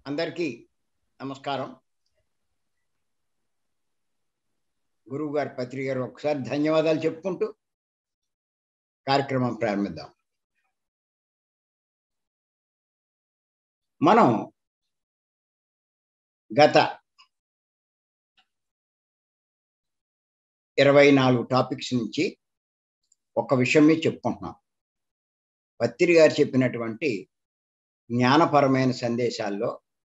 అందరికీ నమస్కారం గురువు గారి పత్రిక గారు ఒకసారి ధన్యవాదాలు చెప్పుకుంటూ కార్యక్రమం ప్రారంభిద్దాం మనం గత ఇరవై నాలుగు టాపిక్స్ నుంచి ఒక విషయం మీద చెప్పుకుంటున్నాం పత్రి గారు చెప్పినటువంటి జ్ఞానపరమైన సందేశాల్లో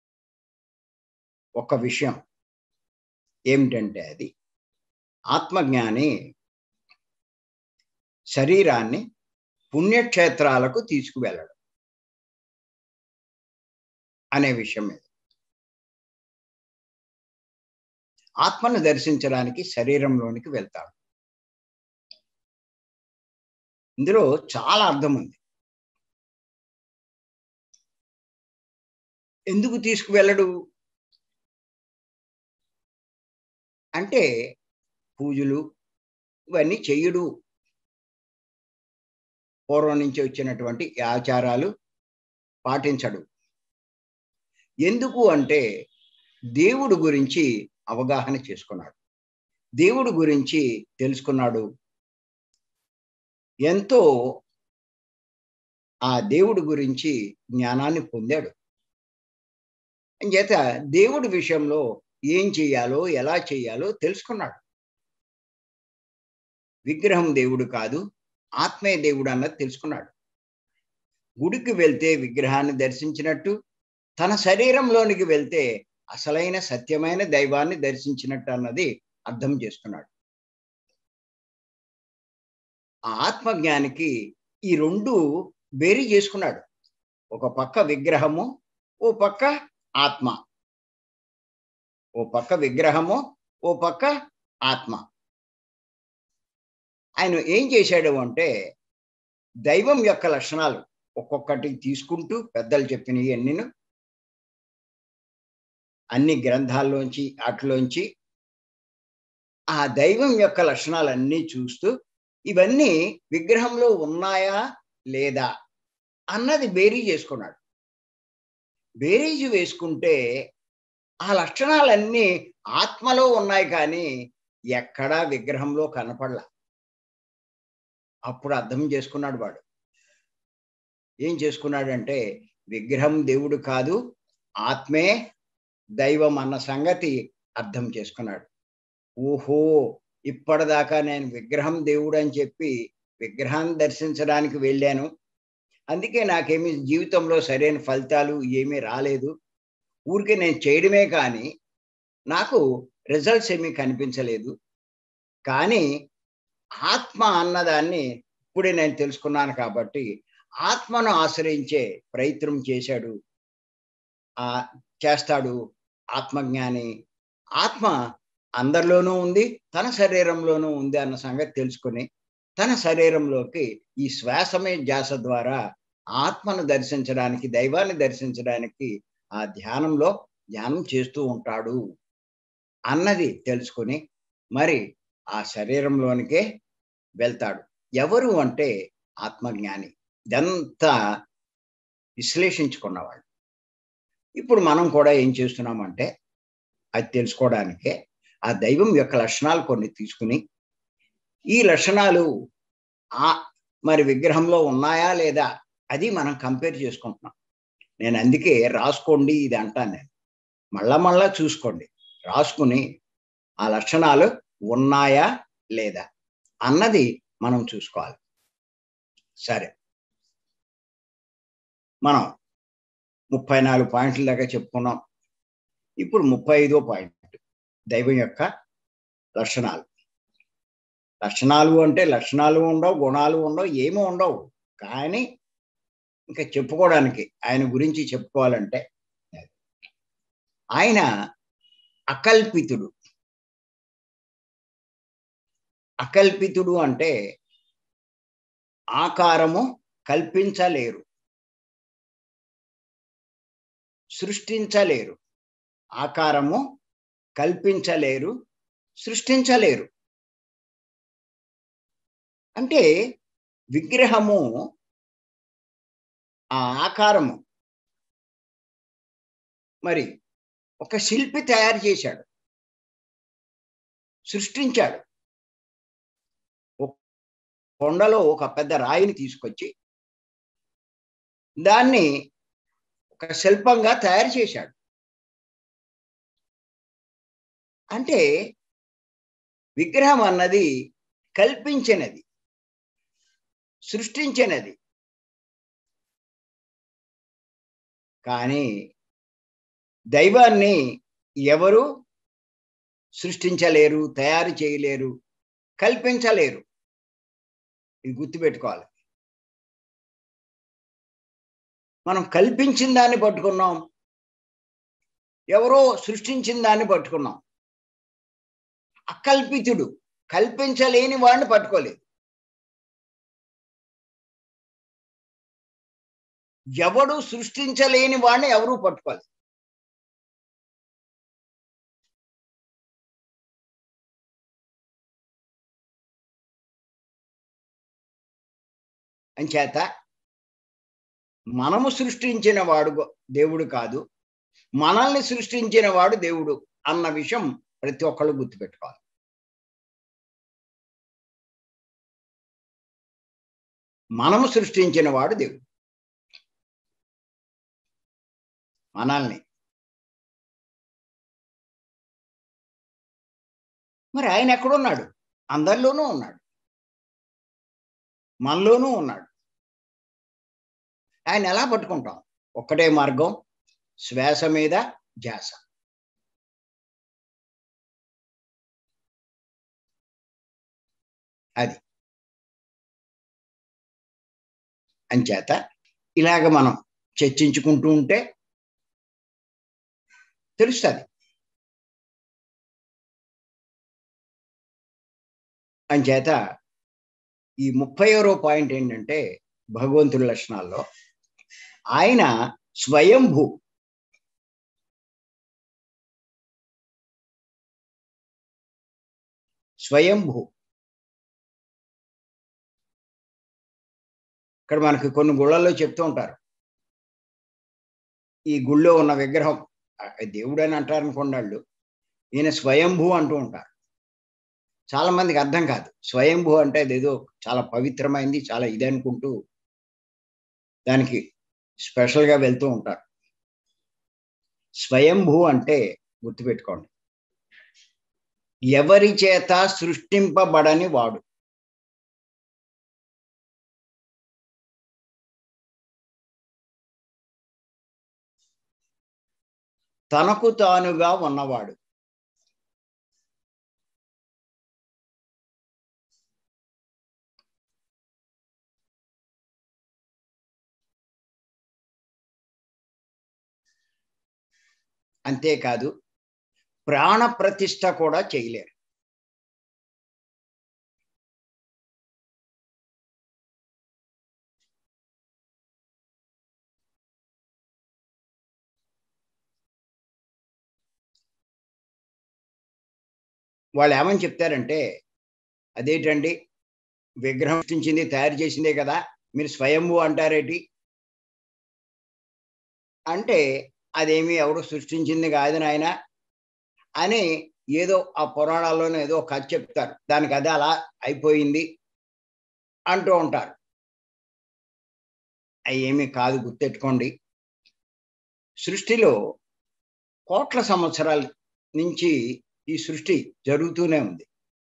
ఒక విషయం ఏమిటంటే అది ఆత్మజ్ఞాని శరీరాన్ని పుణ్యక్షేత్రాలకు తీసుకువెళ్ళడం అనే విషయం మీద ఆత్మను దర్శించడానికి శరీరంలోనికి వెళ్తాడు ఇందులో చాలా అర్థం ఉంది ఎందుకు తీసుకువెళ్ళడు అంటే పూజలు ఇవన్నీ చెయ్యడు పూర్వం నుంచి వచ్చినటువంటి ఆచారాలు పాటించడు ఎందుకు అంటే దేవుడు గురించి అవగాహన చేసుకున్నాడు దేవుడు గురించి తెలుసుకున్నాడు ఎంతో ఆ దేవుడు గురించి జ్ఞానాన్ని పొందాడు చేత దేవుడి విషయంలో ఏం చేయాలో ఎలా చేయాలో తెలుసుకున్నాడు విగ్రహం దేవుడు కాదు ఆత్మే దేవుడు అన్నది తెలుసుకున్నాడు గుడికి వెళ్తే విగ్రహాన్ని దర్శించినట్టు తన శరీరంలోనికి వెళ్తే అసలైన సత్యమైన దైవాన్ని దర్శించినట్టు అన్నది అర్థం చేసుకున్నాడు ఆ ఆత్మజ్ఞానికి ఈ రెండు బేరీ చేసుకున్నాడు ఒక పక్క విగ్రహము ఓ పక్క ఆత్మ ఓ పక్క విగ్రహము ఓ పక్క ఆత్మ ఆయన ఏం చేశాడు అంటే దైవం యొక్క లక్షణాలు ఒక్కొక్కటి తీసుకుంటూ పెద్దలు చెప్పినవి అన్నిను అన్ని గ్రంథాల్లోంచి వాటిలోంచి ఆ దైవం యొక్క లక్షణాలన్నీ చూస్తూ ఇవన్నీ విగ్రహంలో ఉన్నాయా లేదా అన్నది బేరీ చేసుకున్నాడు బేరీజు వేసుకుంటే ఆ లక్షణాలన్నీ ఆత్మలో ఉన్నాయి కానీ ఎక్కడా విగ్రహంలో కనపడలా అప్పుడు అర్థం చేసుకున్నాడు వాడు ఏం చేసుకున్నాడంటే విగ్రహం దేవుడు కాదు ఆత్మే దైవం అన్న సంగతి అర్థం చేసుకున్నాడు ఓహో ఇప్పటిదాకా నేను విగ్రహం దేవుడు అని చెప్పి విగ్రహాన్ని దర్శించడానికి వెళ్ళాను అందుకే నాకేమి జీవితంలో సరైన ఫలితాలు ఏమీ రాలేదు ఊరికే నేను చేయడమే కానీ నాకు రిజల్ట్స్ ఏమీ కనిపించలేదు కానీ ఆత్మ అన్నదాన్ని ఇప్పుడే నేను తెలుసుకున్నాను కాబట్టి ఆత్మను ఆశ్రయించే ప్రయత్నం చేశాడు ఆ చేస్తాడు ఆత్మజ్ఞాని ఆత్మ అందరిలోనూ ఉంది తన శరీరంలోనూ ఉంది అన్న సంగతి తెలుసుకుని తన శరీరంలోకి ఈ శ్వాసమే ధ్యాస ద్వారా ఆత్మను దర్శించడానికి దైవాన్ని దర్శించడానికి ఆ ధ్యానంలో ధ్యానం చేస్తూ ఉంటాడు అన్నది తెలుసుకుని మరి ఆ శరీరంలోనికే వెళ్తాడు ఎవరు అంటే ఆత్మజ్ఞాని ఇదంతా విశ్లేషించుకున్నవాడు ఇప్పుడు మనం కూడా ఏం చేస్తున్నామంటే అది తెలుసుకోవడానికే ఆ దైవం యొక్క లక్షణాలు కొన్ని తీసుకుని ఈ లక్షణాలు ఆ మరి విగ్రహంలో ఉన్నాయా లేదా అది మనం కంపేర్ చేసుకుంటున్నాం నేను అందుకే రాసుకోండి ఇది అంటాను నేను మళ్ళా మళ్ళా చూసుకోండి రాసుకుని ఆ లక్షణాలు ఉన్నాయా లేదా అన్నది మనం చూసుకోవాలి సరే మనం ముప్పై నాలుగు పాయింట్ల దాకా చెప్పుకున్నాం ఇప్పుడు ముప్పై ఐదో పాయింట్ దైవం యొక్క లక్షణాలు లక్షణాలు అంటే లక్షణాలు ఉండవు గుణాలు ఉండవు ఏమీ ఉండవు కానీ ఇంకా చెప్పుకోవడానికి ఆయన గురించి చెప్పుకోవాలంటే ఆయన అకల్పితుడు అకల్పితుడు అంటే ఆకారము కల్పించలేరు సృష్టించలేరు ఆకారము కల్పించలేరు సృష్టించలేరు అంటే విగ్రహము ఆ ఆకారము మరి ఒక శిల్పి తయారు చేశాడు సృష్టించాడు కొండలో ఒక పెద్ద రాయిని తీసుకొచ్చి దాన్ని ఒక శిల్పంగా తయారు చేశాడు అంటే విగ్రహం అన్నది కల్పించినది సృష్టించినది కానీ దైవాన్ని ఎవరు సృష్టించలేరు తయారు చేయలేరు కల్పించలేరు ఇది గుర్తుపెట్టుకోవాలి మనం కల్పించిన దాన్ని పట్టుకున్నాం ఎవరో సృష్టించిన దాన్ని పట్టుకున్నాం అకల్పితుడు కల్పించలేని వాడిని పట్టుకోలేదు ఎవడు సృష్టించలేని వాడిని ఎవరూ పట్టుకోలేదు అంచేత మనము సృష్టించిన వాడు దేవుడు కాదు మనల్ని సృష్టించిన వాడు దేవుడు అన్న విషయం ప్రతి ఒక్కళ్ళు గుర్తుపెట్టుకోవాలి మనము సృష్టించిన వాడు దేవుడు మనల్ని మరి ఆయన ఎక్కడున్నాడు అందరిలోనూ ఉన్నాడు మనలోనూ ఉన్నాడు ఆయన ఎలా పట్టుకుంటాం ఒక్కటే మార్గం శ్వాస మీద ధ్యాస అది అంచేత ఇలాగ మనం చర్చించుకుంటూ ఉంటే తెలుస్తుంది అంచేత ఈ ముప్పై పాయింట్ ఏంటంటే భగవంతుడి లక్షణాల్లో ఆయన స్వయంభూ స్వయంభూ ఇక్కడ మనకి కొన్ని గుళ్ళల్లో చెప్తూ ఉంటారు ఈ గుళ్ళో ఉన్న విగ్రహం దేవుడు అని అంటారు అనుకోండి వాళ్ళు ఈయన స్వయంభూ అంటూ ఉంటారు చాలా మందికి అర్థం కాదు స్వయంభూ అంటే అదేదో చాలా పవిత్రమైంది చాలా ఇది అనుకుంటూ దానికి స్పెషల్గా వెళ్తూ ఉంటారు స్వయంభూ అంటే గుర్తుపెట్టుకోండి ఎవరి చేత సృష్టింపబడని వాడు తనకు తానుగా ఉన్నవాడు అంతేకాదు ప్రాణ ప్రతిష్ట కూడా చేయలేరు వాళ్ళు ఏమని చెప్తారంటే అదేంటండి విగ్రహం సృష్టించింది తయారు చేసిందే కదా మీరు స్వయంభూ అంటారేటి అంటే అదేమి ఎవరు సృష్టించింది కాదు నాయన అని ఏదో ఆ పురాణాల్లోనే ఏదో కథ చెప్తారు దానికి అదే అలా అయిపోయింది అంటూ ఉంటారు అవి ఏమీ కాదు గుర్తెట్టుకోండి సృష్టిలో కోట్ల సంవత్సరాల నుంచి ఈ సృష్టి జరుగుతూనే ఉంది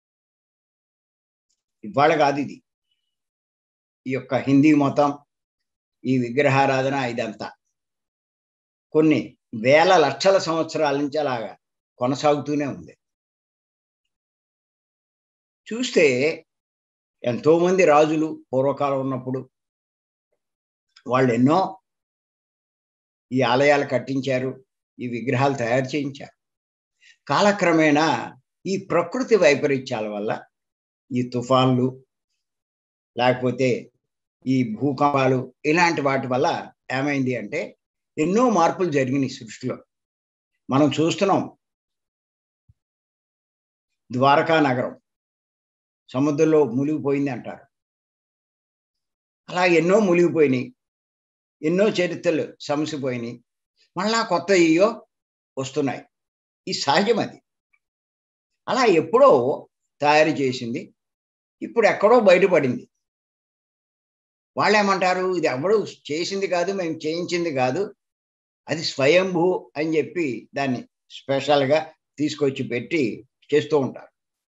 ఇవాళ కాదు ఇది ఈ యొక్క హిందీ మతం ఈ విగ్రహారాధన ఇదంతా కొన్ని వేల లక్షల సంవత్సరాల నుంచి అలాగా కొనసాగుతూనే ఉంది చూస్తే ఎంతోమంది రాజులు పూర్వకాలం ఉన్నప్పుడు వాళ్ళు ఎన్నో ఈ ఆలయాలు కట్టించారు ఈ విగ్రహాలు తయారు చేయించారు కాలక్రమేణా ఈ ప్రకృతి వైపరీత్యాల వల్ల ఈ తుఫాన్లు లేకపోతే ఈ భూకంపాలు ఇలాంటి వాటి వల్ల ఏమైంది అంటే ఎన్నో మార్పులు జరిగినాయి సృష్టిలో మనం చూస్తున్నాం ద్వారకా నగరం సముద్రంలో మునిగిపోయింది అంటారు అలా ఎన్నో మునిగిపోయినాయి ఎన్నో చరిత్రలు సమసిపోయినాయి మళ్ళా కొత్త ఇయో వస్తున్నాయి ఈ సహజం అది అలా ఎప్పుడో తయారు చేసింది ఇప్పుడు ఎక్కడో బయటపడింది వాళ్ళు ఏమంటారు ఇది ఎవడు చేసింది కాదు మేము చేయించింది కాదు అది స్వయంభూ అని చెప్పి దాన్ని స్పెషల్గా తీసుకొచ్చి పెట్టి చేస్తూ ఉంటారు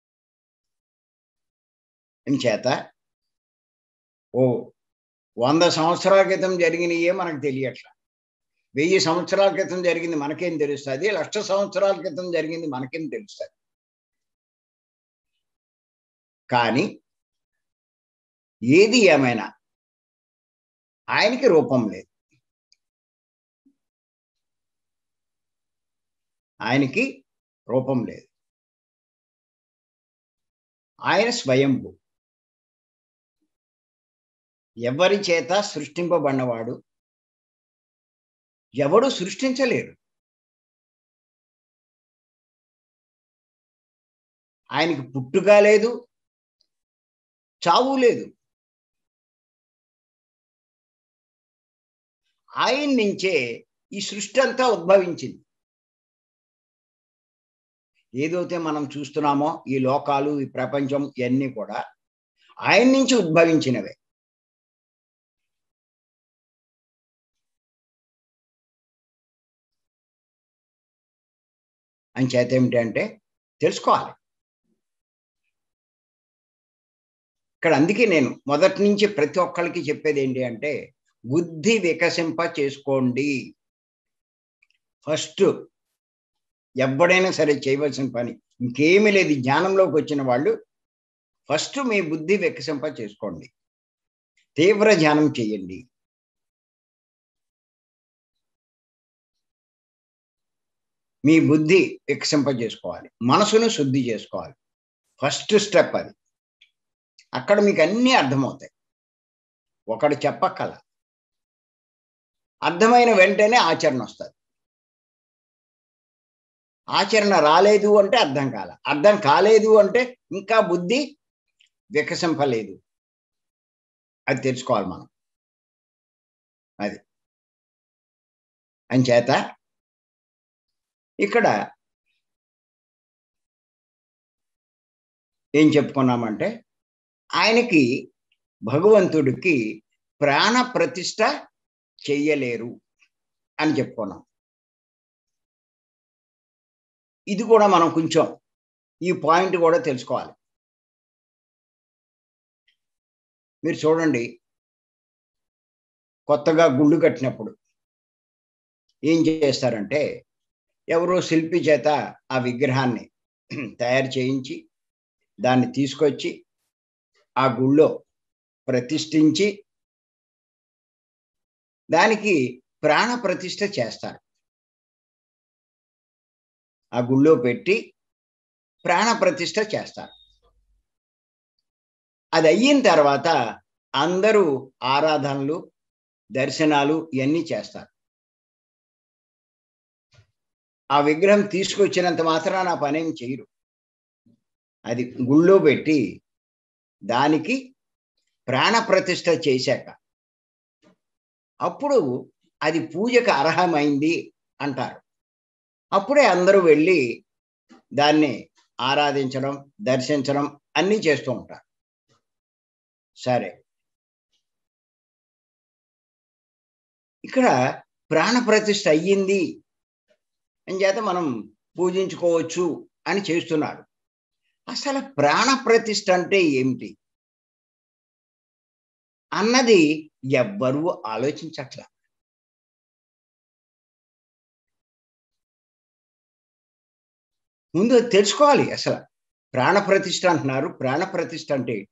చేత ఓ వంద సంవత్సరాల క్రితం జరిగినయే మనకు తెలియట్లా వెయ్యి సంవత్సరాల క్రితం జరిగింది మనకేం తెలుస్తుంది లక్ష సంవత్సరాల క్రితం జరిగింది మనకేం తెలుస్తుంది కానీ ఏది ఏమైనా ఆయనకి రూపం లేదు ఆయనకి రూపం లేదు ఆయన స్వయంభు ఎవరి చేత సృష్టింపబడినవాడు ఎవడు సృష్టించలేరు ఆయనకి పుట్టుక లేదు చావు లేదు ఆయన నుంచే ఈ సృష్టి అంతా ఉద్భవించింది ఏదైతే మనం చూస్తున్నామో ఈ లోకాలు ఈ ప్రపంచం ఇవన్నీ కూడా ఆయన నుంచి ఉద్భవించినవే అని చేత ఏమిటంటే తెలుసుకోవాలి ఇక్కడ అందుకే నేను మొదటి నుంచి ప్రతి ఒక్కరికి చెప్పేది ఏంటి అంటే బుద్ధి వికసింప చేసుకోండి ఫస్ట్ ఎవడైనా సరే చేయవలసిన పని ఇంకేమీ లేదు జ్ఞానంలోకి వచ్చిన వాళ్ళు ఫస్ట్ మీ బుద్ధి వికసింప చేసుకోండి తీవ్ర ధ్యానం చేయండి మీ బుద్ధి వికసింప చేసుకోవాలి మనసును శుద్ధి చేసుకోవాలి ఫస్ట్ స్టెప్ అది అక్కడ మీకు అన్నీ అర్థమవుతాయి ఒకడు చెప్పక్కల అర్థమైన వెంటనే ఆచరణ వస్తుంది ఆచరణ రాలేదు అంటే అర్థం కాల అర్థం కాలేదు అంటే ఇంకా బుద్ధి వికసింపలేదు అది తెలుసుకోవాలి మనం అది అంచేత ఇక్కడ ఏం చెప్పుకున్నామంటే ఆయనకి భగవంతుడికి ప్రాణ ప్రతిష్ట చెయ్యలేరు అని చెప్పుకున్నాం ఇది కూడా మనం కొంచెం ఈ పాయింట్ కూడా తెలుసుకోవాలి మీరు చూడండి కొత్తగా గుళ్ళు కట్టినప్పుడు ఏం చేస్తారంటే ఎవరో శిల్పి చేత ఆ విగ్రహాన్ని తయారు చేయించి దాన్ని తీసుకొచ్చి ఆ గుళ్ళో ప్రతిష్ఠించి దానికి ప్రాణ ప్రతిష్ఠ చేస్తారు ఆ గుళ్ళో పెట్టి ప్రాణ ప్రతిష్ఠ చేస్తారు అది అయిన తర్వాత అందరూ ఆరాధనలు దర్శనాలు ఇవన్నీ చేస్తారు ఆ విగ్రహం తీసుకొచ్చినంత మాత్రాన ఆ పనేం చేయరు అది గుళ్ళో పెట్టి దానికి ప్రాణ ప్రతిష్ఠ చేశాక అప్పుడు అది పూజకు అర్హమైంది అంటారు అప్పుడే అందరూ వెళ్ళి దాన్ని ఆరాధించడం దర్శించడం అన్నీ చేస్తూ ఉంటారు సరే ఇక్కడ ప్రాణ ప్రతిష్ఠ అయ్యింది అని చేత మనం పూజించుకోవచ్చు అని చేస్తున్నారు అసలు ప్రాణ ప్రతిష్ఠ అంటే ఏమిటి అన్నది ఎవ్వరూ ఆలోచించట్ల ముందు తెలుసుకోవాలి అసలు ప్రాణ ప్రతిష్ఠ అంటున్నారు ప్రాణ ప్రతిష్ఠ అంటే ఏంటి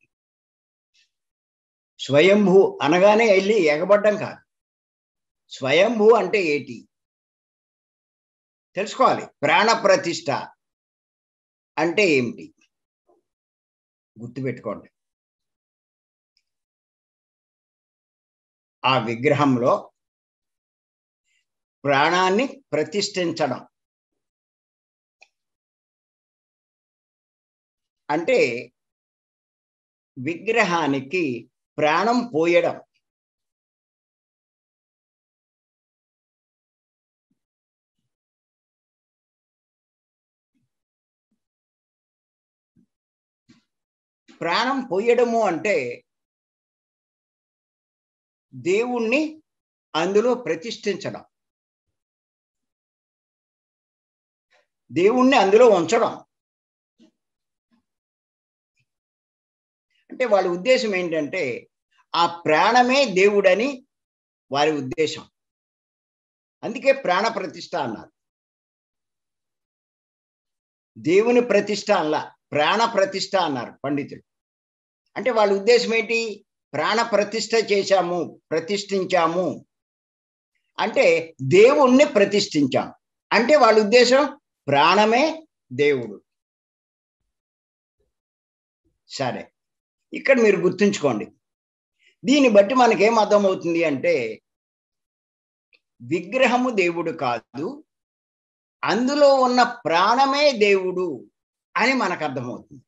స్వయంభూ అనగానే వెళ్ళి ఎగబడ్డం కాదు స్వయంభూ అంటే ఏంటి తెలుసుకోవాలి ప్రాణ ప్రతిష్ఠ అంటే ఏమిటి గుర్తుపెట్టుకోండి ఆ విగ్రహంలో ప్రాణాన్ని ప్రతిష్ఠించడం అంటే విగ్రహానికి ప్రాణం పోయడం ప్రాణం పోయడము అంటే దేవుణ్ణి అందులో ప్రతిష్ఠించడం దేవుణ్ణి అందులో ఉంచడం అంటే వాళ్ళ ఉద్దేశం ఏంటంటే ఆ ప్రాణమే దేవుడని వారి ఉద్దేశం అందుకే ప్రాణ ప్రతిష్ట అన్నారు దేవుని ప్రతిష్ట అలా ప్రాణ ప్రతిష్ట అన్నారు పండితులు అంటే వాళ్ళ ఉద్దేశం ఏంటి ప్రాణ ప్రతిష్ట చేశాము ప్రతిష్ఠించాము అంటే దేవుణ్ణి ప్రతిష్ఠించాం అంటే వాళ్ళ ఉద్దేశం ప్రాణమే దేవుడు సరే ఇక్కడ మీరు గుర్తుంచుకోండి దీన్ని బట్టి మనకేం అర్థమవుతుంది అంటే విగ్రహము దేవుడు కాదు అందులో ఉన్న ప్రాణమే దేవుడు అని మనకు అర్థమవుతుంది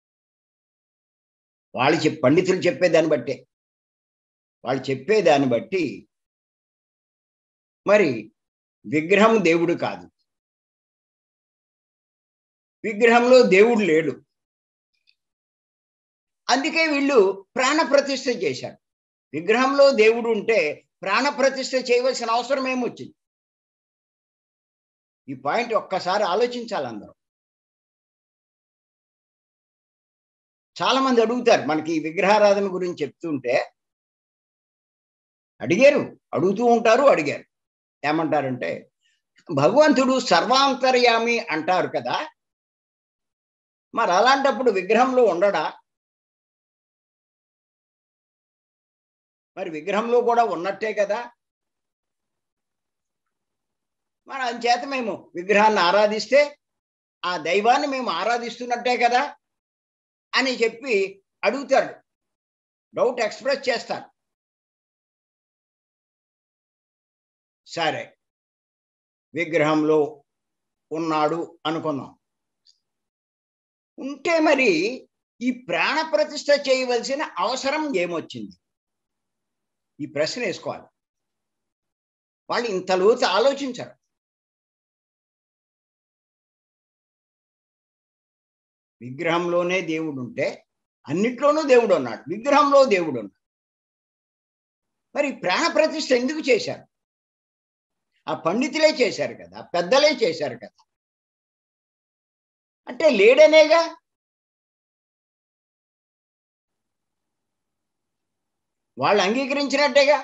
వాళ్ళు చెప్ పండితులు చెప్పేదాన్ని బట్టే వాళ్ళు చెప్పేదాన్ని బట్టి మరి విగ్రహం దేవుడు కాదు విగ్రహంలో దేవుడు లేడు అందుకే వీళ్ళు ప్రాణ ప్రతిష్ఠ చేశారు విగ్రహంలో దేవుడు ఉంటే ప్రాణ ప్రతిష్ఠ చేయవలసిన అవసరం ఏమొచ్చింది ఈ పాయింట్ ఒక్కసారి ఆలోచించాలి అందరూ చాలా మంది అడుగుతారు మనకి ఈ విగ్రహారాధన గురించి చెప్తుంటే అడిగారు అడుగుతూ ఉంటారు అడిగారు ఏమంటారంటే భగవంతుడు సర్వాంతర్యామి అంటారు కదా మరి అలాంటప్పుడు విగ్రహంలో ఉండడా మరి విగ్రహంలో కూడా ఉన్నట్టే కదా మరి అంచేత మేము విగ్రహాన్ని ఆరాధిస్తే ఆ దైవాన్ని మేము ఆరాధిస్తున్నట్టే కదా అని చెప్పి అడుగుతాడు డౌట్ ఎక్స్ప్రెస్ చేస్తాడు సరే విగ్రహంలో ఉన్నాడు అనుకుందాం ఉంటే మరి ఈ ప్రాణ ప్రతిష్ఠ చేయవలసిన అవసరం ఏమొచ్చింది ఈ ప్రశ్న వేసుకోవాలి వాళ్ళు ఇంత లోతు ఆలోచించరు విగ్రహంలోనే దేవుడు ఉంటే అన్నిట్లోనూ దేవుడు ఉన్నాడు విగ్రహంలో దేవుడు ఉన్నాడు మరి ప్రాణ ప్రతిష్ఠ ఎందుకు చేశారు ఆ పండితులే చేశారు కదా పెద్దలే చేశారు కదా అంటే లేడనేగా వాళ్ళు అంగీకరించినట్టేగా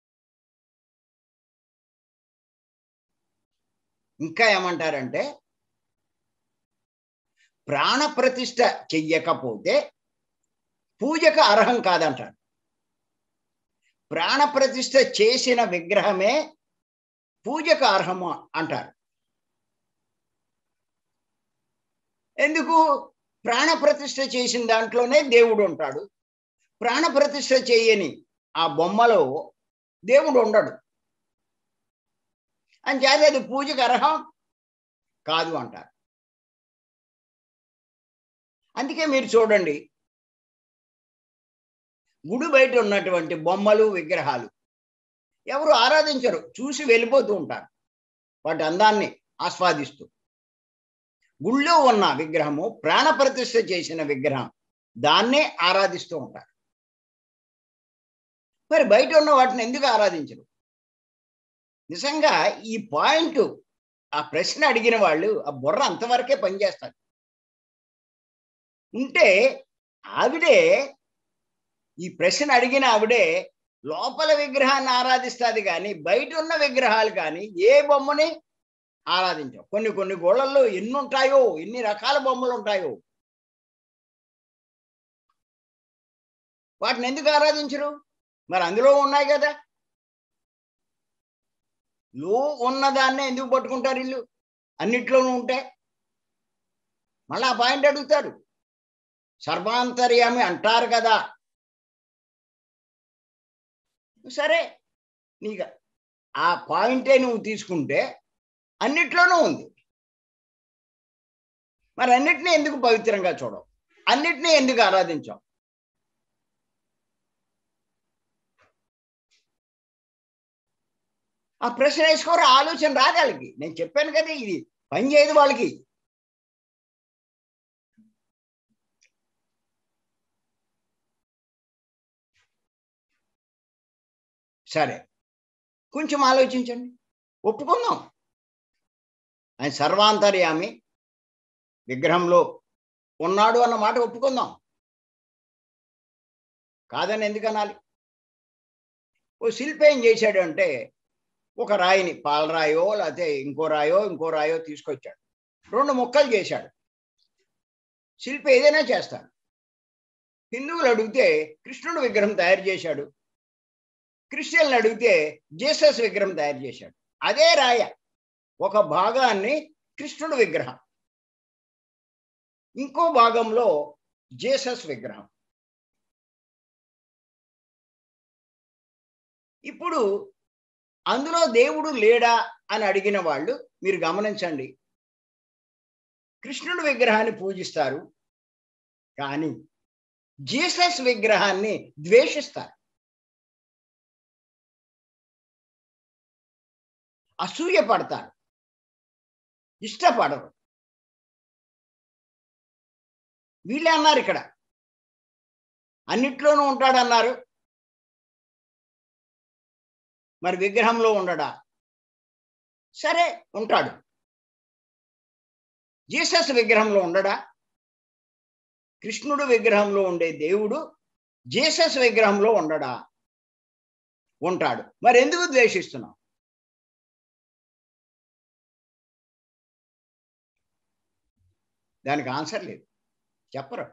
ఇంకా ఏమంటారంటే ప్రాణ ప్రతిష్ఠ చెయ్యకపోతే పూజకు అర్హం కాదంటారు ప్రాణ ప్రతిష్ఠ చేసిన విగ్రహమే పూజకు అర్హము అంటారు ఎందుకు ప్రాణ ప్రతిష్ఠ చేసిన దాంట్లోనే దేవుడు ఉంటాడు ప్రాణ ప్రతిష్ఠ చేయని ఆ బొమ్మలో దేవుడు ఉండడు అని చేత అది పూజకు అర్హం కాదు అంటారు అందుకే మీరు చూడండి గుడి బయట ఉన్నటువంటి బొమ్మలు విగ్రహాలు ఎవరు ఆరాధించరు చూసి వెళ్ళిపోతూ ఉంటారు వాటి అందాన్ని ఆస్వాదిస్తూ గుళ్ళో ఉన్న విగ్రహము ప్రాణప్రతిష్ఠ చేసిన విగ్రహం దాన్నే ఆరాధిస్తూ ఉంటారు మరి బయట ఉన్న వాటిని ఎందుకు ఆరాధించరు నిజంగా ఈ పాయింట్ ఆ ప్రశ్న అడిగిన వాళ్ళు ఆ బుర్ర అంతవరకే పనిచేస్తారు ఉంటే ఆవిడే ఈ ప్రశ్న అడిగిన ఆవిడే లోపల విగ్రహాన్ని ఆరాధిస్తుంది కానీ బయట ఉన్న విగ్రహాలు కానీ ఏ బొమ్మని ఆరాధించవు కొన్ని కొన్ని గోళ్ళల్లో ఎన్ని ఉంటాయో ఎన్ని రకాల బొమ్మలు ఉంటాయో వాటిని ఎందుకు ఆరాధించరు మరి అందులో ఉన్నాయి కదా లో ఉన్నదాన్నే ఎందుకు పట్టుకుంటారు ఇల్లు అన్నిట్లోనూ ఉంటే మళ్ళీ ఆ పాయింట్ అడుగుతారు సర్వాంతర్యామి అంటారు కదా సరే నీకు ఆ పాయింటే నువ్వు తీసుకుంటే అన్నిట్లోనూ ఉంది మరి అన్నిటినీ ఎందుకు పవిత్రంగా చూడవు అన్నిటినీ ఎందుకు ఆరాధించావు ఆ ప్రశ్న వేసుకోరు ఆలోచన రాదు వాళ్ళకి నేను చెప్పాను కదా ఇది పని చేయదు వాళ్ళకి సరే కొంచెం ఆలోచించండి ఒప్పుకుందాం ఆయన సర్వాంతర్యామి విగ్రహంలో ఉన్నాడు అన్న మాట ఒప్పుకుందాం కాదని ఎందుకు అనాలి ఓ శిల్పి ఏం చేశాడు అంటే ఒక రాయిని పాలరాయో లేకపోతే ఇంకో రాయో ఇంకో రాయో తీసుకొచ్చాడు రెండు ముక్కలు చేశాడు శిల్పి ఏదైనా చేస్తాడు హిందువులు అడిగితే కృష్ణుడు విగ్రహం తయారు చేశాడు క్రిస్టియన్లు అడిగితే జీసస్ విగ్రహం తయారు చేశాడు అదే రాయ ఒక భాగాన్ని కృష్ణుడు విగ్రహం ఇంకో భాగంలో జీసస్ విగ్రహం ఇప్పుడు అందులో దేవుడు లేడా అని అడిగిన వాళ్ళు మీరు గమనించండి కృష్ణుడు విగ్రహాన్ని పూజిస్తారు కానీ జీసస్ విగ్రహాన్ని ద్వేషిస్తారు అసూయ పడతారు ఇష్టపడరు వీళ్ళే అన్నారు ఇక్కడ అన్నిట్లోనూ ఉంటాడన్నారు మరి విగ్రహంలో ఉండడా సరే ఉంటాడు జీసస్ విగ్రహంలో ఉండడా కృష్ణుడు విగ్రహంలో ఉండే దేవుడు జీసస్ విగ్రహంలో ఉండడా ఉంటాడు మరి ఎందుకు ద్వేషిస్తున్నాం దానికి ఆన్సర్ లేదు చెప్పరు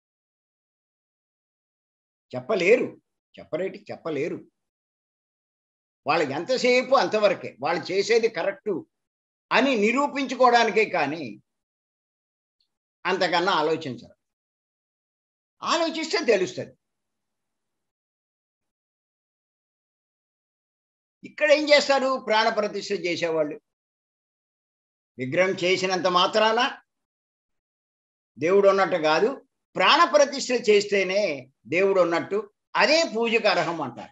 చెప్పలేరు చెప్పరేటి చెప్పలేరు వాళ్ళకి ఎంతసేపు అంతవరకే వాళ్ళు చేసేది కరెక్టు అని నిరూపించుకోవడానికే కానీ అంతకన్నా ఆలోచించరు ఆలోచిస్తే తెలుస్తుంది ఇక్కడ ఏం చేస్తారు ప్రాణ ప్రతిష్ఠ చేసేవాళ్ళు విగ్రహం చేసినంత మాత్రాన దేవుడు ఉన్నట్టు కాదు ప్రాణ ప్రతిష్ఠ చేస్తేనే దేవుడు ఉన్నట్టు అదే పూజకు అర్హం అంటారు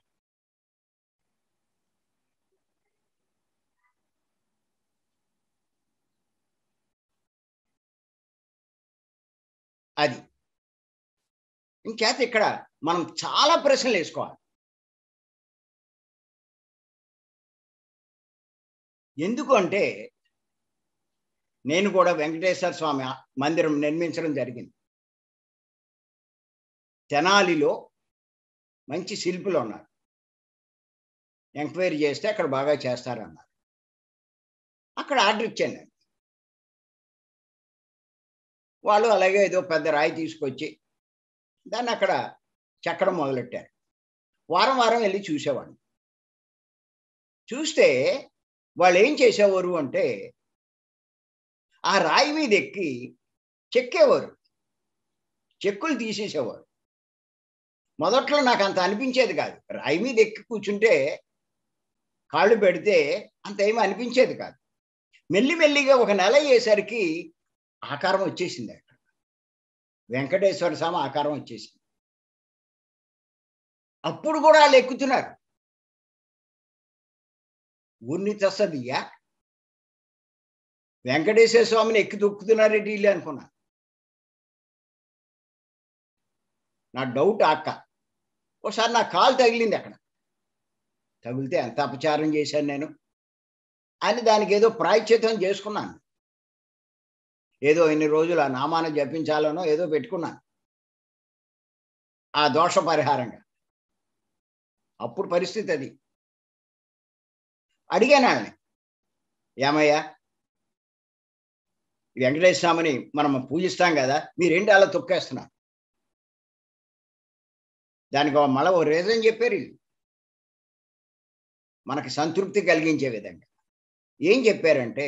అది ఇంకేత ఇక్కడ మనం చాలా ప్రశ్నలు వేసుకోవాలి ఎందుకు అంటే నేను కూడా వెంకటేశ్వర స్వామి మందిరం నిర్మించడం జరిగింది తెనాలిలో మంచి శిల్పులు ఉన్నారు ఎంక్వైరీ చేస్తే అక్కడ బాగా చేస్తారన్నారు అక్కడ ఆర్డర్ ఇచ్చాను నేను వాళ్ళు అలాగే ఏదో పెద్ద రాయి తీసుకొచ్చి దాన్ని అక్కడ చెక్కడం మొదలెట్టారు వారం వారం వెళ్ళి చూసేవాడిని చూస్తే వాళ్ళు ఏం చేసేవారు అంటే ఆ రాయి మీద ఎక్కి చెక్కేవారు చెక్కులు తీసేసేవారు మొదట్లో నాకు అంత అనిపించేది కాదు రాయి మీద ఎక్కి కూర్చుంటే కాళ్ళు పెడితే అంత ఏమీ అనిపించేది కాదు మెల్లి మెల్లిగా ఒక నెల అయ్యేసరికి ఆకారం వచ్చేసింది అక్కడ వెంకటేశ్వర స్వామి ఆకారం వచ్చేసింది అప్పుడు కూడా వాళ్ళు ఎక్కుతున్నారు ఊరిని తెస్తదియ్యా వెంకటేశ్వర స్వామిని ఎక్కి తొక్కుతున్నారేంటి వీళ్ళు అనుకున్నా నా డౌట్ అక్క ఒకసారి నా కాలు తగిలింది అక్కడ తగిలితే ఎంత అపచారం చేశాను నేను అని దానికి ఏదో ప్రాయశ్చితం చేసుకున్నాను ఏదో ఇన్ని రోజులు ఆ నామాన్ని జపించాలనో ఏదో పెట్టుకున్నాను ఆ దోష పరిహారంగా అప్పుడు పరిస్థితి అది అడిగాను వాళ్ళని ఏమయ్యా వెంకటేశ్వర స్వామిని మనం పూజిస్తాం కదా మీరేంటి అలా తొక్కేస్తున్నారు దానికి మళ్ళీ ఓ రీజన్ చెప్పారు వీళ్ళు మనకి సంతృప్తి కలిగించే విధంగా ఏం చెప్పారంటే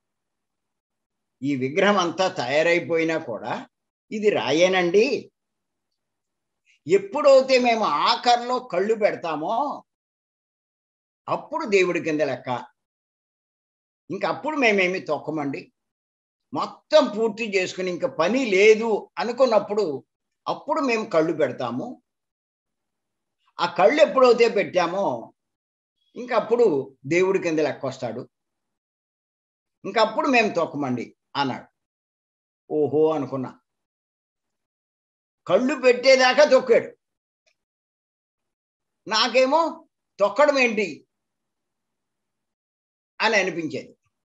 ఈ విగ్రహం అంతా తయారైపోయినా కూడా ఇది రాయేనండి ఎప్పుడైతే మేము ఆఖరిలో కళ్ళు పెడతామో అప్పుడు దేవుడి కింద లెక్క ఇంకప్పుడు మేమేమి తొక్కమండి మొత్తం పూర్తి చేసుకుని ఇంకా పని లేదు అనుకున్నప్పుడు అప్పుడు మేము కళ్ళు పెడతాము ఆ కళ్ళు ఎప్పుడైతే పెట్టామో ఇంకప్పుడు దేవుడి కింద లెక్క వస్తాడు ఇంకప్పుడు మేము తొక్కమండి అన్నాడు ఓహో అనుకున్నా కళ్ళు పెట్టేదాకా తొక్కాడు నాకేమో తొక్కడం ఏంటి అని అనిపించేది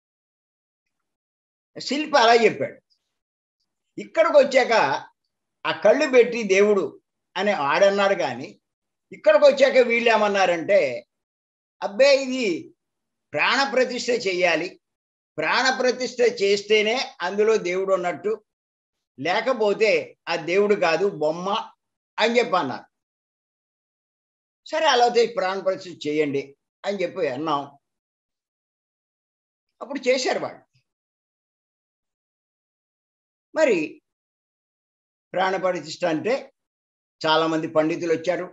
శిల్పి అలా చెప్పాడు ఇక్కడికి వచ్చాక ఆ కళ్ళు పెట్టి దేవుడు అని ఆడన్నాడు కానీ ఇక్కడికి వచ్చాక వీళ్ళు ఏమన్నారంటే అబ్బే ఇది ప్రాణ ప్రతిష్ఠ చేయాలి ప్రాణ ప్రతిష్ఠ చేస్తేనే అందులో దేవుడు ఉన్నట్టు లేకపోతే ఆ దేవుడు కాదు బొమ్మ అని చెప్పి అన్నారు సరే అలా అయితే ప్రాణ ప్రతిష్ఠ చేయండి అని చెప్పి అన్నాం అప్పుడు చేశారు వాళ్ళు మరి ప్రాణ ప్రతిష్ఠ అంటే చాలా మంది పండితులు వచ్చారు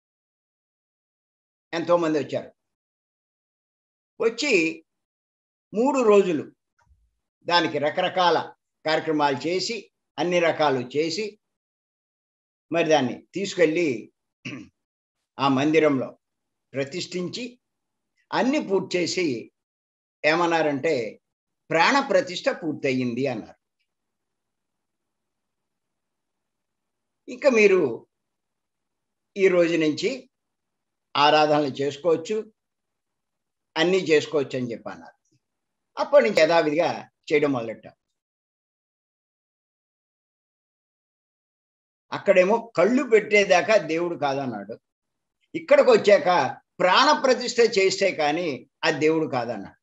ఎంతో మంది వచ్చారు వచ్చి మూడు రోజులు దానికి రకరకాల కార్యక్రమాలు చేసి అన్ని రకాలు చేసి మరి దాన్ని తీసుకెళ్ళి ఆ మందిరంలో ప్రతిష్ఠించి అన్ని పూర్తి చేసి ఏమన్నారంటే ప్రాణ ప్రతిష్ఠ పూర్తయింది అన్నారు ఇంకా మీరు ఈ రోజు నుంచి ఆరాధనలు చేసుకోవచ్చు అన్నీ చేసుకోవచ్చు అని చెప్పి అన్నారు అప్పటి నుంచి యథావిధిగా చేయడం మొదలెట్టాం అక్కడేమో కళ్ళు పెట్టేదాకా దేవుడు కాదన్నాడు ఇక్కడికి వచ్చాక ప్రాణ ప్రతిష్ఠ చేస్తే కానీ ఆ దేవుడు కాదన్నాడు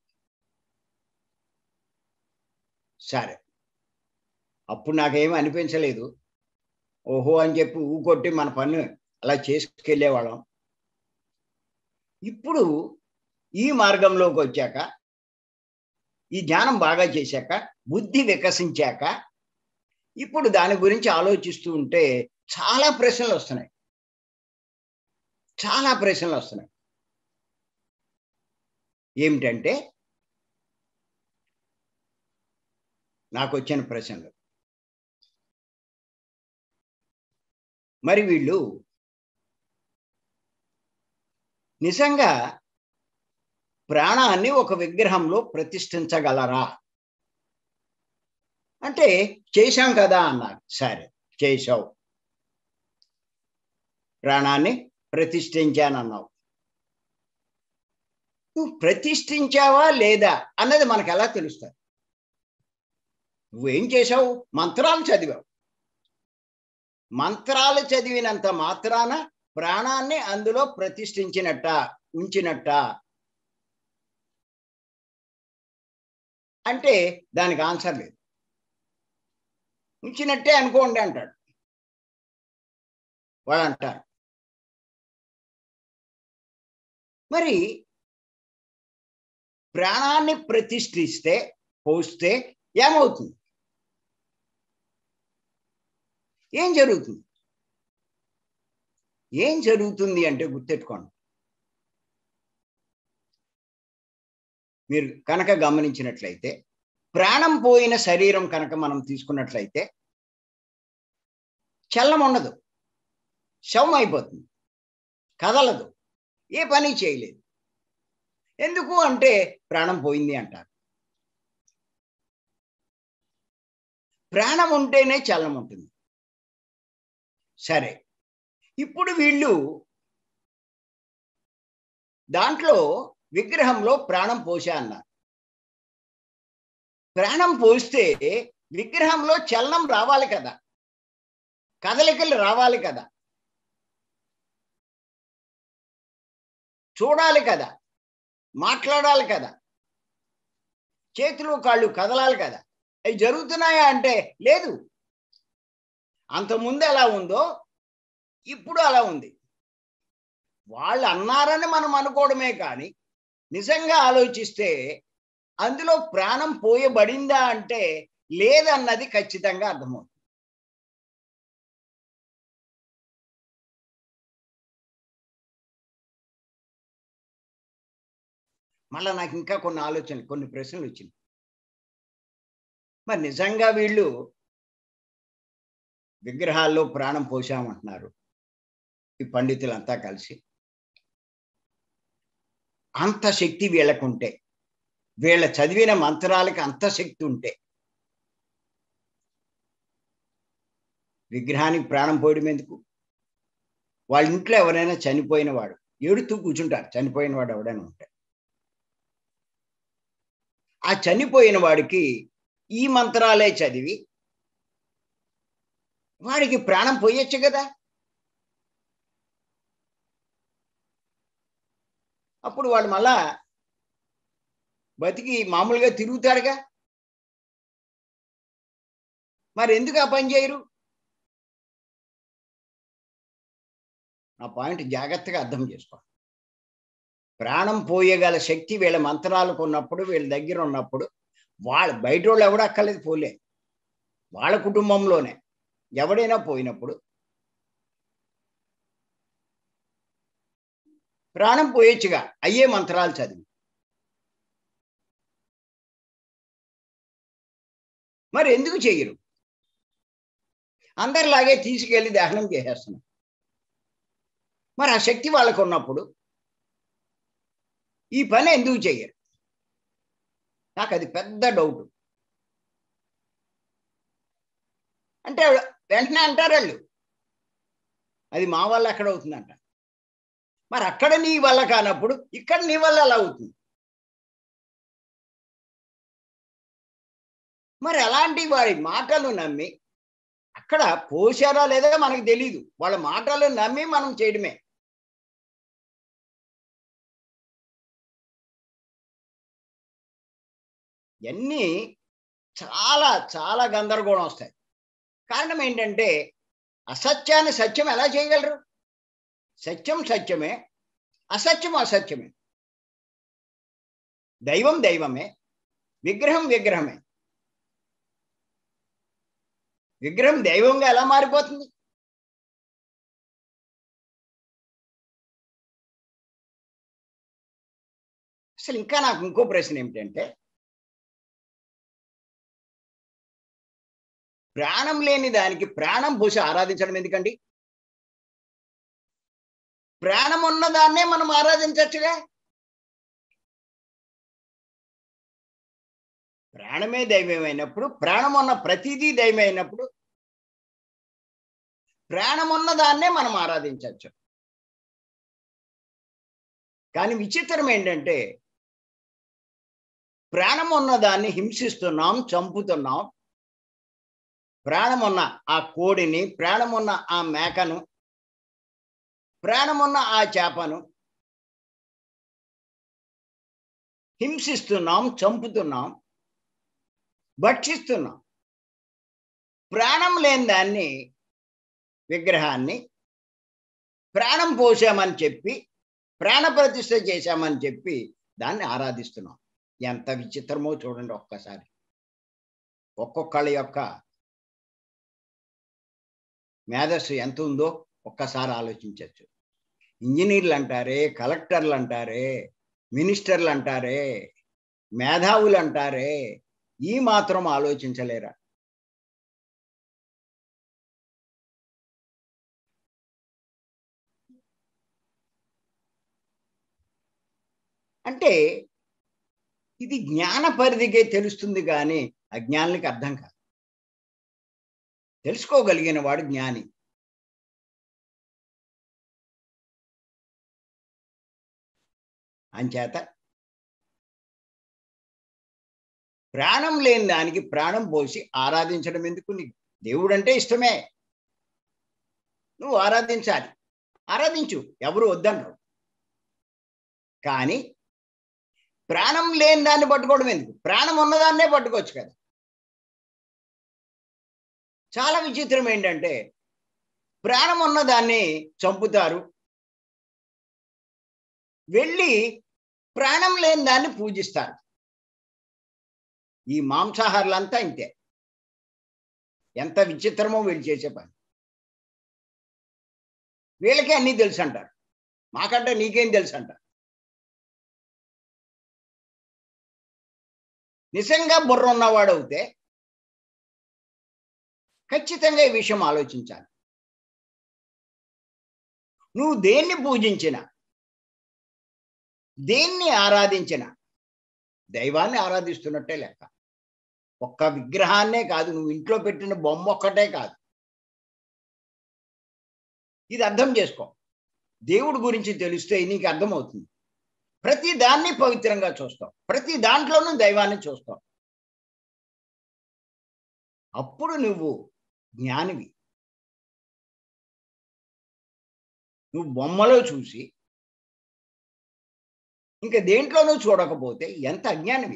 సరే అప్పుడు నాకేమీ అనిపించలేదు ఓహో అని చెప్పి ఊకొట్టి మన పన్ను అలా చేసుకెళ్ళేవాళ్ళం ఇప్పుడు ఈ మార్గంలోకి వచ్చాక ఈ జ్ఞానం బాగా చేశాక బుద్ధి వికసించాక ఇప్పుడు దాని గురించి ఆలోచిస్తూ ఉంటే చాలా ప్రశ్నలు వస్తున్నాయి చాలా ప్రశ్నలు వస్తున్నాయి ఏమిటంటే నాకు వచ్చిన ప్రశ్నలు మరి వీళ్ళు నిజంగా ప్రాణాన్ని ఒక విగ్రహంలో ప్రతిష్ఠించగలరా అంటే చేశాం కదా అన్నారు సరే చేశావు ప్రాణాన్ని ప్రతిష్ఠించానన్నావు నువ్వు ప్రతిష్ఠించావా లేదా అన్నది మనకు ఎలా తెలుస్తుంది నువ్వేం చేశావు మంత్రాలు చదివావు మంత్రాలు చదివినంత మాత్రాన ప్రాణాన్ని అందులో ప్రతిష్ఠించినట్ట ఉంచినట్ట అంటే దానికి ఆన్సర్ లేదు ఉంచినట్టే అనుకోండి అంటాడు వాడు అంటారు మరి ప్రాణాన్ని ప్రతిష్ఠిస్తే పోస్తే ఏమవుతుంది ఏం జరుగుతుంది ఏం జరుగుతుంది అంటే గుర్తెట్టుకోండి మీరు కనుక గమనించినట్లయితే ప్రాణం పోయిన శరీరం కనుక మనం తీసుకున్నట్లయితే చల్లం ఉండదు శవం అయిపోతుంది కదలదు ఏ పని చేయలేదు ఎందుకు అంటే ప్రాణం పోయింది అంటారు ప్రాణం ఉంటేనే చల్లం ఉంటుంది సరే ఇప్పుడు వీళ్ళు దాంట్లో విగ్రహంలో ప్రాణం పోసా అన్నారు ప్రాణం పోస్తే విగ్రహంలో చలనం రావాలి కదా కదలికలు రావాలి కదా చూడాలి కదా మాట్లాడాలి కదా చేతులు కాళ్ళు కదలాలి కదా అవి జరుగుతున్నాయా అంటే లేదు అంతకుముందు ఎలా ఉందో ఇప్పుడు అలా ఉంది వాళ్ళు అన్నారని మనం అనుకోవడమే కానీ నిజంగా ఆలోచిస్తే అందులో ప్రాణం పోయబడిందా అంటే లేదన్నది ఖచ్చితంగా అర్థమవుతుంది మళ్ళా నాకు ఇంకా కొన్ని ఆలోచనలు కొన్ని ప్రశ్నలు వచ్చినాయి మరి నిజంగా వీళ్ళు విగ్రహాల్లో ప్రాణం పోసామంటున్నారు ఈ పండితులంతా కలిసి అంత శక్తి వీళ్ళకుంటే వీళ్ళ చదివిన మంత్రాలకి అంత శక్తి ఉంటే విగ్రహానికి ప్రాణం పోయడం ఎందుకు వాళ్ళ ఇంట్లో ఎవరైనా చనిపోయిన వాడు ఏడుతూ కూర్చుంటారు చనిపోయిన వాడు ఎవడైనా ఉంటే ఆ చనిపోయిన వాడికి ఈ మంత్రాలే చదివి వాడికి ప్రాణం పోయొచ్చు కదా అప్పుడు వాడు మళ్ళా బతికి మామూలుగా తిరుగుతాడుగా మరి ఎందుకు ఆ పని చేయరు ఆ పాయింట్ జాగ్రత్తగా అర్థం చేసుకో ప్రాణం పోయగల శక్తి వీళ్ళ మంత్రాలకు ఉన్నప్పుడు వీళ్ళ దగ్గర ఉన్నప్పుడు వాళ్ళ బయట వాళ్ళు ఎవడ అక్కర్లేదు పోలే వాళ్ళ కుటుంబంలోనే ఎవడైనా పోయినప్పుడు ప్రాణం పోయొచ్చుగా అయ్యే మంత్రాలు చదివి మరి ఎందుకు చెయ్యరు అందరిలాగే తీసుకెళ్లి దహనం చేసేస్తున్నాం మరి ఆ శక్తి వాళ్ళకు ఉన్నప్పుడు ఈ పని ఎందుకు చెయ్యరు నాకు అది పెద్ద డౌట్ అంటే వెంటనే అంటారు వాళ్ళు అది మా వల్ల అక్కడ అవుతుందంట మరి అక్కడ నీ వల్ల కానప్పుడు ఇక్కడ నీ వల్ల అలా అవుతుంది మరి అలాంటి వారి మాటలు నమ్మి అక్కడ పోసారా లేదా మనకు తెలియదు వాళ్ళ మాటలు నమ్మి మనం చేయడమే ఇవన్నీ చాలా చాలా గందరగోళం వస్తాయి కారణం ఏంటంటే అసత్యాన్ని సత్యం ఎలా చేయగలరు సత్యం సత్యమే అసత్యం అసత్యమే దైవం దైవమే విగ్రహం విగ్రహమే విగ్రహం దైవంగా ఎలా మారిపోతుంది అసలు ఇంకా నాకు ఇంకో ప్రశ్న ఏమిటంటే ప్రాణం లేని దానికి ప్రాణం పోసి ఆరాధించడం ఎందుకండి ప్రాణం ఉన్న దాన్నే మనం ఆరాధించవచ్చుగా ప్రాణమే దైవమైనప్పుడు ప్రాణం ఉన్న ప్రతిదీ దైవమైనప్పుడు ప్రాణం ఉన్న దాన్నే మనం ఆరాధించవచ్చు కానీ విచిత్రం ఏంటంటే ప్రాణం ఉన్న దాన్ని హింసిస్తున్నాం చంపుతున్నాం ప్రాణమున్న ఆ కోడిని ప్రాణమున్న ఆ మేకను ప్రాణమున్న ఆ చేపను హింసిస్తున్నాం చంపుతున్నాం భక్షిస్తున్నాం ప్రాణం లేని దాన్ని విగ్రహాన్ని ప్రాణం పోసామని చెప్పి ప్రాణ ప్రతిష్ఠ చేశామని చెప్పి దాన్ని ఆరాధిస్తున్నాం ఎంత విచిత్రమో చూడండి ఒక్కసారి ఒక్కొక్కళ్ళ యొక్క మేధస్సు ఎంత ఉందో ఒక్కసారి ఆలోచించవచ్చు ఇంజనీర్లు అంటారే కలెక్టర్లు అంటారే మినిస్టర్లు అంటారే మేధావులు అంటారే ఈ మాత్రం ఆలోచించలేరా అంటే ఇది జ్ఞాన పరిధికే తెలుస్తుంది కానీ అజ్ఞానులకి అర్థం కాదు తెలుసుకోగలిగిన వాడు జ్ఞాని అంచేత ప్రాణం లేని దానికి ప్రాణం పోసి ఆరాధించడం ఎందుకు నీకు దేవుడు అంటే ఇష్టమే నువ్వు ఆరాధించాలి ఆరాధించు ఎవరు వద్దనరు కానీ ప్రాణం లేని దాన్ని పట్టుకోవడం ఎందుకు ప్రాణం ఉన్నదాన్నే పట్టుకోవచ్చు కదా చాలా విచిత్రం ఏంటంటే ప్రాణం ఉన్నదాన్ని చంపుతారు వెళ్ళి ప్రాణం లేని దాన్ని పూజిస్తారు ఈ మాంసాహారులంతా ఇంతే ఎంత విచిత్రమో వీళ్ళు చేసే పని వీళ్ళకే అన్నీ తెలుసు అంటారు మాకంటే నీకేం తెలుసు అంటారు నిజంగా బుర్ర ఉన్నవాడు అవుతే ఖచ్చితంగా ఈ విషయం ఆలోచించాలి నువ్వు దేన్ని పూజించిన దేన్ని ఆరాధించిన దైవాన్ని ఆరాధిస్తున్నట్టే లెక్క ఒక్క విగ్రహాన్నే కాదు నువ్వు ఇంట్లో పెట్టిన బొమ్మ ఒక్కటే కాదు ఇది అర్థం చేసుకో దేవుడి గురించి తెలిస్తే నీకు అర్థమవుతుంది ప్రతి దాన్ని పవిత్రంగా చూస్తావు ప్రతి దాంట్లోనూ దైవాన్ని చూస్తావు అప్పుడు నువ్వు జ్ఞానివి నువ్వు బొమ్మలో చూసి ఇంకా దేంట్లోనూ చూడకపోతే ఎంత అజ్ఞానివి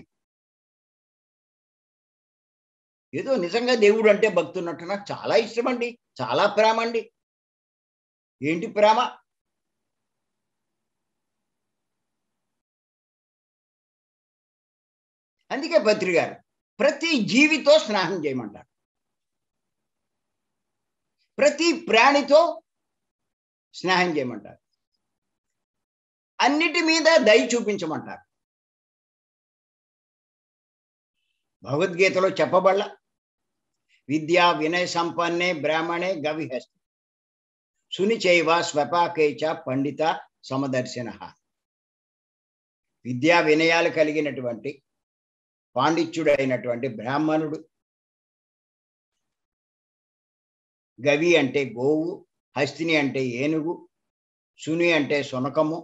ఏదో నిజంగా దేవుడు అంటే భక్తి ఉన్నట్టు నాకు చాలా ఇష్టం అండి చాలా ప్రేమ అండి ఏంటి ప్రేమ అందుకే పత్రి గారు ప్రతి జీవితో స్నానం చేయమంటారు ప్రతి ప్రాణితో స్నేహం చేయమంటారు అన్నిటి మీద దయ చూపించమంటారు భగవద్గీతలో చెప్పబడ్ల విద్యా వినయ సంపన్నే బ్రాహ్మణే గవిహస్తి సునిచైవ స్వపాకేచ పండిత సమదర్శన విద్యా వినయాలు కలిగినటువంటి పాండిత్యుడైనటువంటి బ్రాహ్మణుడు గవి అంటే గోవు హస్తిని అంటే ఏనుగు సుని అంటే సునకము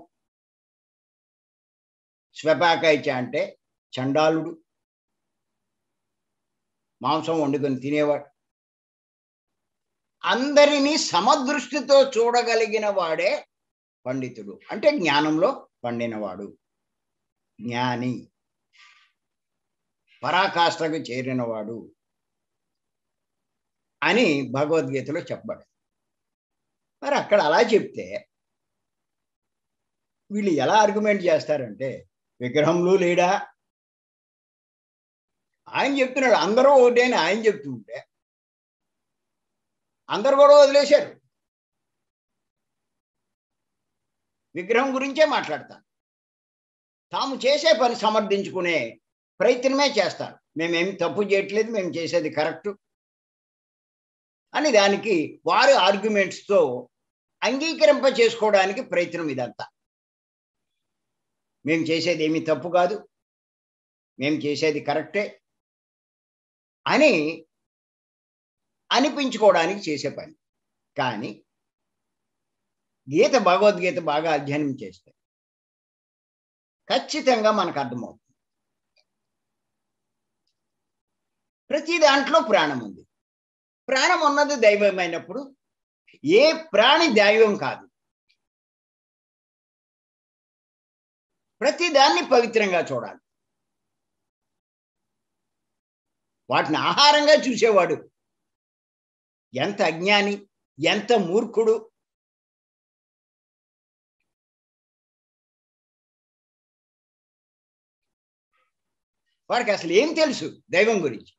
స్వపాకైచ అంటే చండాలుడు మాంసం వండుకొని తినేవాడు అందరినీ సమదృష్టితో చూడగలిగిన వాడే పండితుడు అంటే జ్ఞానంలో పండినవాడు జ్ఞాని పరాకాష్ఠకు చేరినవాడు అని భగవద్గీతలో చెప్పబడి మరి అక్కడ అలా చెప్తే వీళ్ళు ఎలా ఆర్గ్యుమెంట్ చేస్తారంటే విగ్రహంలో లేడా ఆయన చెప్తున్నాడు అందరూ ఒకటే అని ఆయన చెప్తుంటే అందరు కూడా వదిలేశారు విగ్రహం గురించే మాట్లాడతారు తాము చేసే పని సమర్థించుకునే ప్రయత్నమే చేస్తారు మేమేమి తప్పు చేయట్లేదు మేము చేసేది కరెక్ట్ అని దానికి వారి ఆర్గ్యుమెంట్స్తో అంగీకరింప చేసుకోవడానికి ప్రయత్నం ఇదంతా మేము చేసేది ఏమీ తప్పు కాదు మేము చేసేది కరెక్టే అని అనిపించుకోవడానికి చేసే పని కానీ గీత భగవద్గీత బాగా అధ్యయనం చేస్తే ఖచ్చితంగా మనకు అర్థమవుతుంది ప్రతి దాంట్లో ప్రాణం ఉంది ప్రాణం ఉన్నది దైవమైనప్పుడు ఏ ప్రాణి దైవం కాదు ప్రతి దాన్ని పవిత్రంగా చూడాలి వాటిని ఆహారంగా చూసేవాడు ఎంత అజ్ఞాని ఎంత మూర్ఖుడు వాడికి అసలు ఏం తెలుసు దైవం గురించి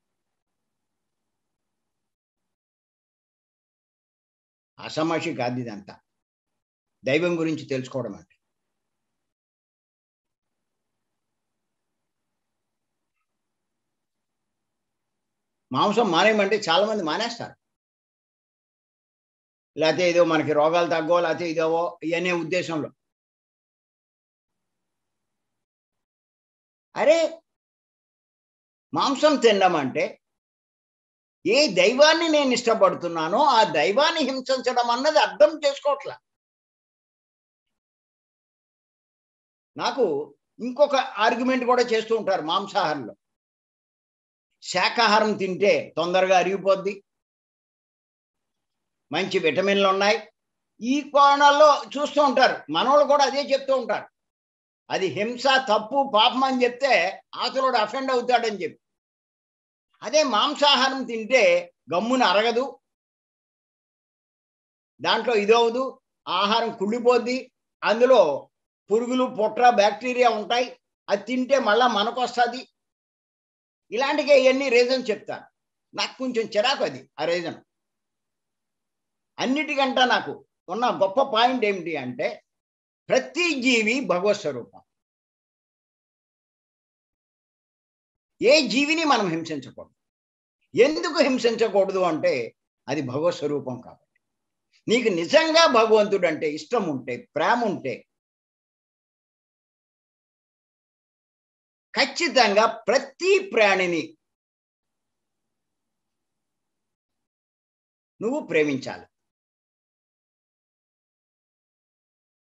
అసమషి కాదు ఇదంతా దైవం గురించి తెలుసుకోవడం అంటే మాంసం మానేయమంటే చాలా మంది మానేస్తారు లేకపోతే ఏదో మనకి రోగాలు తగ్గో లేకపోతే ఇదోవో ఇవనే ఉద్దేశంలో అరే మాంసం తినడం అంటే ఏ దైవాన్ని నేను ఇష్టపడుతున్నానో ఆ దైవాన్ని హింసించడం అన్నది అర్థం చేసుకోవట్లా నాకు ఇంకొక ఆర్గ్యుమెంట్ కూడా చేస్తూ ఉంటారు మాంసాహారంలో శాకాహారం తింటే తొందరగా అరిగిపోద్ది మంచి విటమిన్లు ఉన్నాయి ఈ కోణాల్లో చూస్తూ ఉంటారు మనోళ్ళు కూడా అదే చెప్తూ ఉంటారు అది హింస తప్పు పాపం అని చెప్తే ఆతలోడు అఫెండ్ అవుతాడని చెప్పి అదే మాంసాహారం తింటే గమ్మున అరగదు దాంట్లో ఇదవదు ఆహారం కుళ్ళిపోద్ది అందులో పురుగులు పుట్ర బ్యాక్టీరియా ఉంటాయి అది తింటే మళ్ళా మనకొస్తుంది ఇలాంటిగా ఇవన్నీ రీజన్ చెప్తాను నాకు కొంచెం చిరాకు అది ఆ రీజన్ అన్నిటికంటే నాకు ఉన్న గొప్ప పాయింట్ ఏమిటి అంటే ప్రతి జీవి భగవత్ స్వరూపం ఏ జీవిని మనం హింసించకూడదు ఎందుకు హింసించకూడదు అంటే అది భగవత్ స్వరూపం కాబట్టి నీకు నిజంగా భగవంతుడు అంటే ఇష్టం ఉంటే ప్రేమ ఉంటే ఖచ్చితంగా ప్రతి ప్రాణిని నువ్వు ప్రేమించాలి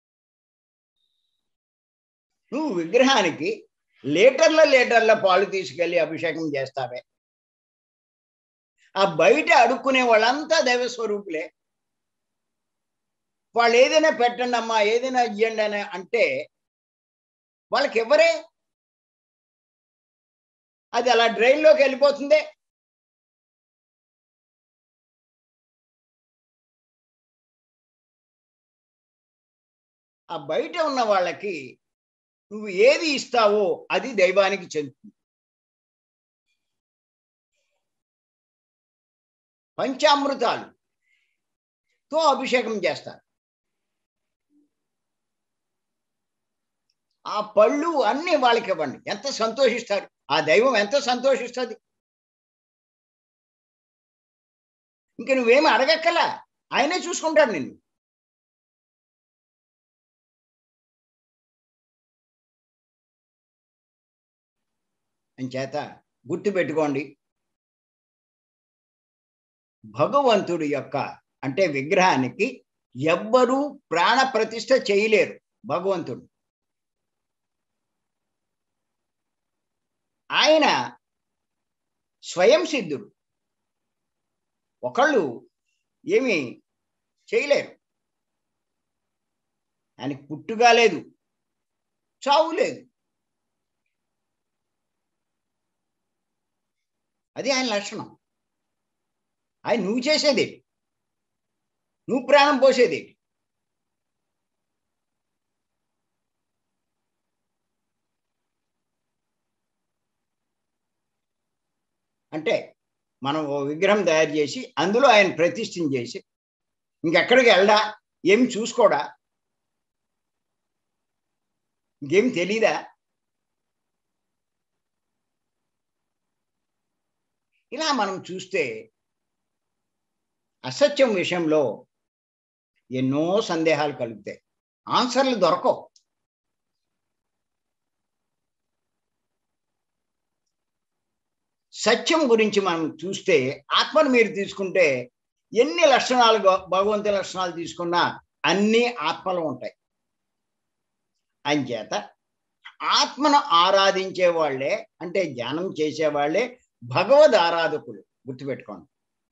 నువ్వు విగ్రహానికి లీటర్ల లీటర్ల పాలు తీసుకెళ్లి అభిషేకం చేస్తావే ఆ బయట అడుక్కునే వాళ్ళంతా దైవ స్వరూపులే వాళ్ళు ఏదైనా పెట్టండి అమ్మా ఏదైనా ఇవ్వండి అని అంటే వాళ్ళకి ఎవరే అది అలా డ్రైన్లోకి వెళ్ళిపోతుందే ఆ బయట ఉన్న వాళ్ళకి నువ్వు ఏది ఇస్తావో అది దైవానికి చెందుతుంది పంచామృతాలు తో అభిషేకం చేస్తారు ఆ పళ్ళు అన్ని వాళ్ళకి ఇవ్వండి ఎంత సంతోషిస్తారు ఆ దైవం ఎంత సంతోషిస్తుంది ఇంక నువ్వేమి అడగక్కలా ఆయనే చూసుకుంటాడు నిన్ను అంచేత గుర్తుపెట్టుకోండి భగవంతుడి యొక్క అంటే విగ్రహానికి ఎవ్వరూ ప్రాణ ప్రతిష్ఠ చేయలేరు భగవంతుడు ఆయన స్వయం సిద్ధుడు ఒకళ్ళు ఏమి చేయలేరు ఆయనకి పుట్టుగా లేదు చావు లేదు అది ఆయన లక్షణం ఆయన నువ్వు చేసేది నువ్వు ప్రాణం పోసేది అంటే మనం ఓ విగ్రహం తయారు చేసి అందులో ఆయన ప్రతిష్ఠం చేసి ఇంకెక్కడికి వెళ్ళడా ఏం చూసుకోడా ఇంకేం తెలీదా ఇలా మనం చూస్తే అసత్యం విషయంలో ఎన్నో సందేహాలు కలుగుతాయి ఆన్సర్లు దొరకవు సత్యం గురించి మనం చూస్తే ఆత్మను మీరు తీసుకుంటే ఎన్ని లక్షణాలు భగవంతు లక్షణాలు తీసుకున్నా అన్ని ఆత్మలు ఉంటాయి అంచేత ఆత్మను ఆరాధించే వాళ్ళే అంటే ధ్యానం చేసేవాళ్లే భగవద్ ఆరాధకులు గుర్తుపెట్టుకోండి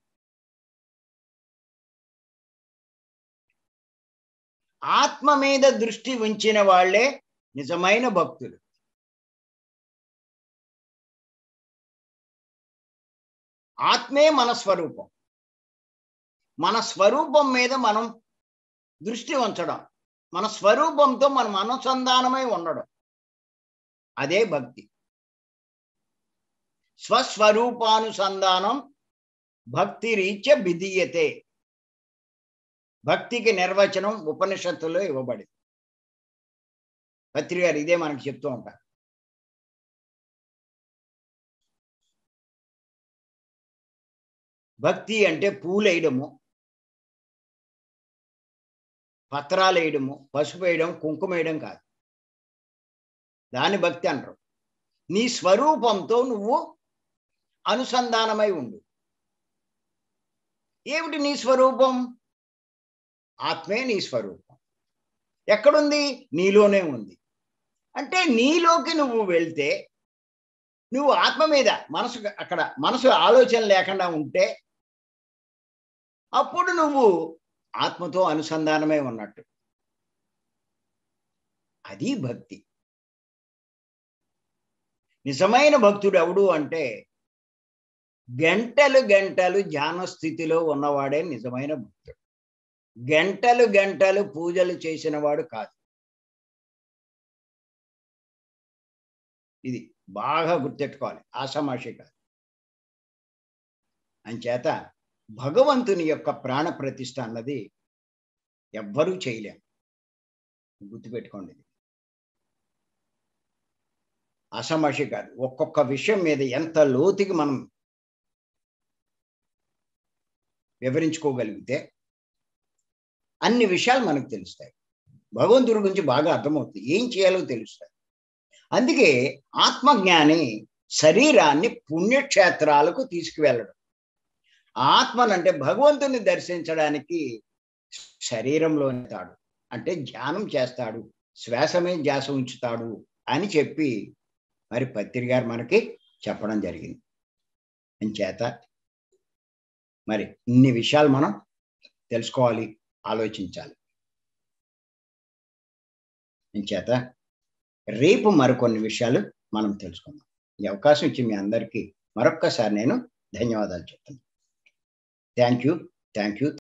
ఆత్మ మీద దృష్టి ఉంచిన వాళ్లే నిజమైన భక్తులు ఆత్మే మన స్వరూపం మన స్వరూపం మీద మనం దృష్టి ఉంచడం మన స్వరూపంతో మనం అనుసంధానమై ఉండడం అదే భక్తి స్వస్వరూపానుసంధానం భక్తి రీత్య విధీయతే భక్తికి నిర్వచనం ఉపనిషత్తులో ఇవ్వబడింది పత్రి గారు ఇదే మనకు చెప్తూ ఉంటారు భక్తి అంటే పూలేయడము పత్రాలు వేయడము పసుపు వేయడం కుంకుమ వేయడం కాదు దాని భక్తి అంటారు నీ స్వరూపంతో నువ్వు అనుసంధానమై ఉండు ఏమిటి నీ స్వరూపం ఆత్మే నీ స్వరూపం ఎక్కడుంది నీలోనే ఉంది అంటే నీలోకి నువ్వు వెళ్తే నువ్వు ఆత్మ మీద మనసు అక్కడ మనసు ఆలోచన లేకుండా ఉంటే అప్పుడు నువ్వు ఆత్మతో అనుసంధానమై ఉన్నట్టు అది భక్తి నిజమైన భక్తుడు ఎవడు అంటే గంటలు గంటలు ధ్యాన స్థితిలో ఉన్నవాడే నిజమైన భక్తుడు గంటలు గంటలు పూజలు చేసిన వాడు కాదు ఇది బాగా గుర్తెట్టుకోవాలి ఆషామాషి కాదు అంచేత భగవంతుని యొక్క ప్రాణ ప్రతిష్ట అన్నది ఎవ్వరూ చేయలేం గుర్తుపెట్టుకోండి ఇది అసమషి కాదు ఒక్కొక్క విషయం మీద ఎంత లోతుకి మనం వివరించుకోగలిగితే అన్ని విషయాలు మనకు తెలుస్తాయి భగవంతుడి గురించి బాగా అర్థమవుతుంది ఏం చేయాలో తెలుస్తాయి అందుకే ఆత్మజ్ఞాని శరీరాన్ని పుణ్యక్షేత్రాలకు తీసుకువెళ్ళడం ఆత్మనంటే భగవంతుని దర్శించడానికి శరీరంలో తాడు అంటే ధ్యానం చేస్తాడు శ్వాసమే ధ్యాస ఉంచుతాడు అని చెప్పి మరి పత్రి గారు మనకి చెప్పడం జరిగింది అంచేత మరి ఇన్ని విషయాలు మనం తెలుసుకోవాలి ఆలోచించాలి అంచేత రేపు మరికొన్ని విషయాలు మనం తెలుసుకుందాం ఈ అవకాశం ఇచ్చి మీ అందరికీ మరొక్కసారి నేను ధన్యవాదాలు చెప్తాను థ్యాంక్ యూ థ్యాంక్ యూ